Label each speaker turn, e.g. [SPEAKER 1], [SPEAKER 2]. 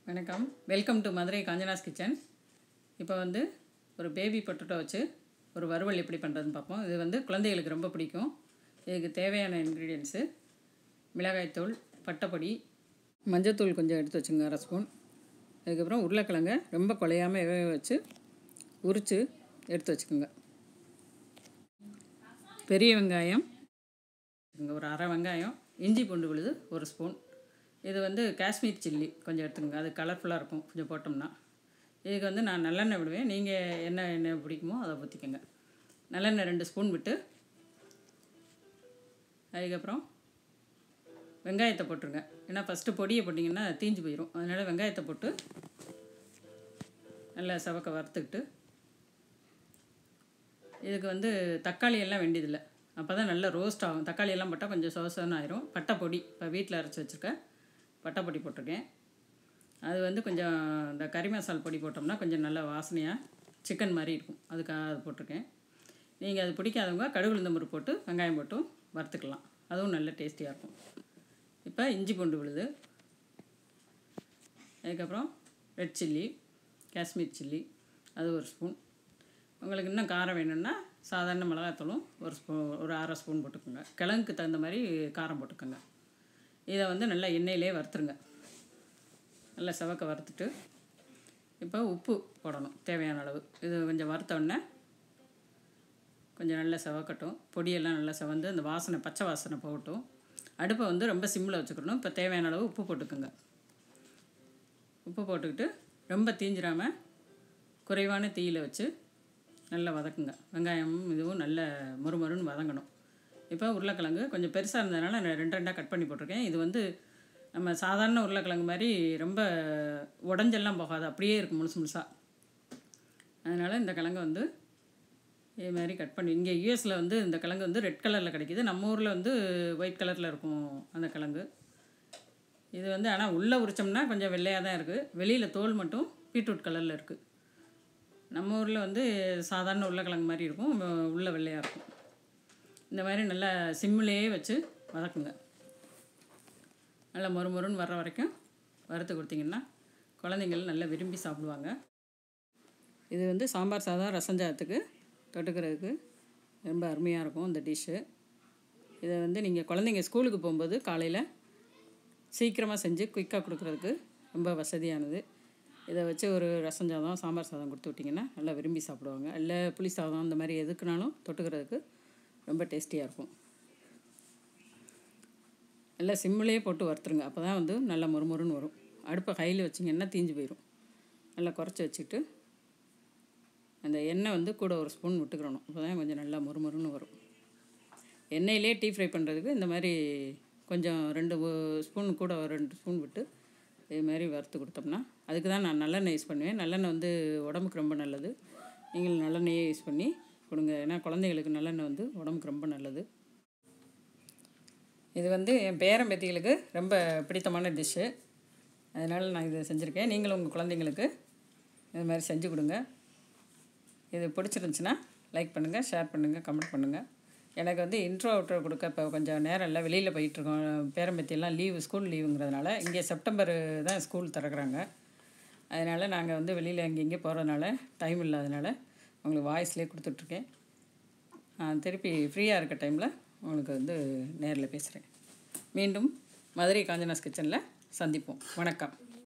[SPEAKER 1] வணக்கம் welcome to Madurai Kanchana's kitchen இப்போ வந்து ஒரு பேபி பொட்டேட்டோ வச்சு ஒரு வறுவல் எப்படி பண்ணுறதுன்னு பார்ப்போம் இது வந்து குழந்தைகளுக்கு ரொம்ப பிடிக்கும் இதுக்கு தேவையான இன்க்ரீடியன்ஸு மிளகாய்த்தூள் பட்டைப்பொடி மஞ்சத்தூள் கொஞ்சம் எடுத்து வச்சுங்க அரை ஸ்பூன் அதுக்கப்புறம் உருளைக்கிழங்க ரொம்ப குழையாமல் வேக வச்சு உரித்து எடுத்து வச்சுக்கோங்க பெரிய வெங்காயம் இங்கே ஒரு அரை வெங்காயம் இஞ்சி பூண்டு விழுது ஒரு ஸ்பூன் இது வந்து காஷ்மீர் சில்லி கொஞ்சம் எடுத்துக்கோங்க அது கலர்ஃபுல்லாக இருக்கும் கொஞ்சம் போட்டோம்னா இதுக்கு வந்து நான் நல்லெண்ணெய் விடுவேன் நீங்கள் என்ன எண்ணெய் பிடிக்குமோ அதை ஊற்றிக்கோங்க நல்லெண்ணெய் ரெண்டு ஸ்பூன் விட்டு அதுக்கப்புறம் வெங்காயத்தை போட்டுருங்க ஏன்னா ஃபஸ்ட்டு பொடியை போட்டிங்கன்னா தீஞ்சு போயிடும் அதனால் வெங்காயத்தை போட்டு நல்லா சவக்க வறுத்துக்கிட்டு இதுக்கு வந்து தக்காளி எல்லாம் வேண்டியதில்லை அப்போ தான் நல்லா ரோஸ்ட் ஆகும் தக்காளி எல்லாம் போட்டால் கொஞ்சம் சோசன்னு ஆயிரும் பட்டை பொடி இப்போ வீட்டில் அரைச்சி வச்சுருக்கேன் பட்டை பொடி போட்டிருக்கேன் அது வந்து கொஞ்சம் இந்த கறி மசால் பொடி போட்டோம்னா கொஞ்சம் நல்ல வாசனையாக சிக்கன் மாதிரி இருக்கும் அதுக்காக அது போட்டிருக்கேன் நீங்கள் அது பிடிக்காதவங்க கடுகு உளுந்தம்பருப்பு போட்டு வெங்காயம் போட்டும் வறுத்துக்கலாம் அதுவும் நல்ல டேஸ்டியாக இருக்கும் இப்போ இஞ்சி பூண்டு விழுது அதுக்கப்புறம் ரெட் சில்லி காஷ்மீர் சில்லி அது ஒரு ஸ்பூன் உங்களுக்கு இன்னும் காரம் வேணும்னா சாதாரண மிளகாத்தூளும் ஒரு ஸ்பூன் ஒரு அரை ஸ்பூன் போட்டுக்கோங்க கிழங்குக்கு தகுந்த மாதிரி காரம் போட்டுக்கோங்க இதை வந்து நல்லா எண்ணெயிலே வறுத்துருங்க நல்லா செவக்க வறுத்துட்டு இப்போ உப்பு போடணும் தேவையான அளவு இது கொஞ்சம் வறுத்தோடனே கொஞ்சம் நல்லா செவக்கட்டும் பொடியெல்லாம் நல்லா செவந்து அந்த வாசனை பச்சை வாசனை போகட்டும் அடுப்பை வந்து ரொம்ப சிம்மில் வச்சுக்கணும் இப்போ தேவையான அளவு உப்பு போட்டுக்கோங்க உப்பு போட்டுக்கிட்டு ரொம்ப தீஞ்சிராமல் குறைவான தீயில் வச்சு நல்லா வதக்குங்க வெங்காயமும் இதுவும் நல்ல முறுமுறுன்னு வதங்கணும் இப்போ உருளைக்கிழங்கு கொஞ்சம் பெருசாக இருந்ததுனால நான் ரெண்டு ரெண்டாக கட் பண்ணி போட்டிருக்கேன் இது வந்து நம்ம சாதாரண உருளைக்கிழங்கு மாதிரி ரொம்ப உடஞ்செல்லாம் போகாது அப்படியே இருக்கும் முழுசு முழுசாக அதனால் இந்த கிழங்கு வந்து இதே மாதிரி கட் பண்ணி இங்கே யூஎஸில் வந்து இந்த கிழங்கு வந்து ரெட் கலரில் கிடைக்கிது நம்ம ஊரில் வந்து ஒயிட் கலரில் இருக்கும் அந்த கிழங்கு இது வந்து ஆனால் உள்ளே உரிச்சோம்னா கொஞ்சம் வெள்ளையாக தான் இருக்குது வெளியில் தோல் மட்டும் பீட்ரூட் கலரில் இருக்குது நம்ம ஊரில் வந்து சாதாரண உருளைக்கிழங்கு மாதிரி இருக்கும் உள்ள வெள்ளையாக இருக்கும் இந்த மாதிரி நல்லா சிம்மிலேயே வச்சு வதக்குங்க நல்லா மொறுமொறுன்னு வர்ற வரைக்கும் வறுத்து கொடுத்தீங்கன்னா குழந்தைங்கள் நல்லா விரும்பி சாப்பிடுவாங்க இது வந்து சாம்பார் சாதம் ரசஞ்சாதத்துக்கு தொட்டுக்கிறதுக்கு ரொம்ப அருமையாக இருக்கும் இந்த டிஷ்ஷு இதை வந்து நீங்கள் குழந்தைங்க ஸ்கூலுக்கு போகும்போது காலையில் சீக்கிரமாக செஞ்சு குயிக்காக கொடுக்குறதுக்கு ரொம்ப வசதியானது இதை வச்சு ஒரு ரசம் சாதம் சாம்பார் சாதம் கொடுத்து விட்டிங்கன்னா நல்லா விரும்பி சாப்பிடுவாங்க இல்லை புளி சாதம் அந்த மாதிரி எதுக்குனாலும் தொட்டுக்கிறதுக்கு ரொம்ப டேஸ்டியாக இருக்கும் நல்லா சிம்மிலே போட்டு வறுத்துருங்க அப்போ தான் வந்து நல்லா மொறுமொறுன்னு வரும் அடுப்பை ஹையில் வச்சிங்கன்னா தீஞ்சு போயிடும் நல்லா குறைச்சி வச்சுட்டு அந்த எண்ணெய் வந்து கூட ஒரு ஸ்பூன் விட்டுக்கிறணும் அப்போ தான் கொஞ்சம் நல்லா மொறுமொறுன்னு வரும் எண்ணெயிலே டீ ஃப்ரை பண்ணுறதுக்கு இந்த மாதிரி கொஞ்சம் ரெண்டு ஸ்பூன் கூட ஒரு ரெண்டு ஸ்பூன் விட்டு இது மாதிரி வறுத்து கொடுத்தோம்னா அதுக்கு தான் நான் நல்லெண்ணெய் யூஸ் பண்ணுவேன் நல்லெண்ணெய் வந்து உடம்புக்கு ரொம்ப நல்லது நீங்கள் நல்லெண்ணெயே யூஸ் பண்ணி கொடுங்க ஏன்னா குழந்தைங்களுக்கு நல்லெண்ணெய் வந்து உடம்புக்கு ரொம்ப நல்லது இது வந்து என் பேரன் பேத்திகளுக்கு ரொம்ப பிடித்தமான டிஷ்ஷு அதனால் நான் இதை செஞ்சுருக்கேன் நீங்களும் உங்கள் குழந்தைங்களுக்கு இது மாதிரி செஞ்சு கொடுங்க இது பிடிச்சிருந்துச்சின்னா லைக் பண்ணுங்கள் ஷேர் பண்ணுங்கள் கமெண்ட் பண்ணுங்கள் எனக்கு வந்து இன்ட்ரோ அவுட்ரோ கொடுக்க இப்போ கொஞ்சம் நேரம் இல்லை வெளியில் போயிட்டுருக்கோம் பேரம்பத்தியெல்லாம் லீவு ஸ்கூல் லீவுங்கிறதுனால இங்கே செப்டம்பர் தான் ஸ்கூல் திறக்கிறாங்க அதனால் நாங்கள் வந்து வெளியில் அங்கே இங்கே போகிறதுனால டைம் இல்லாதனால உங்களுக்கு வாய்ஸ்லேயே கொடுத்துட்ருக்கேன் நான் திருப்பி ஃப்ரீயாக இருக்க டைமில் உங்களுக்கு வந்து நேரில் பேசுகிறேன் மீண்டும் மதுரை காஞ்சனாஸ் கிச்சனில் சந்திப்போம் வணக்கம்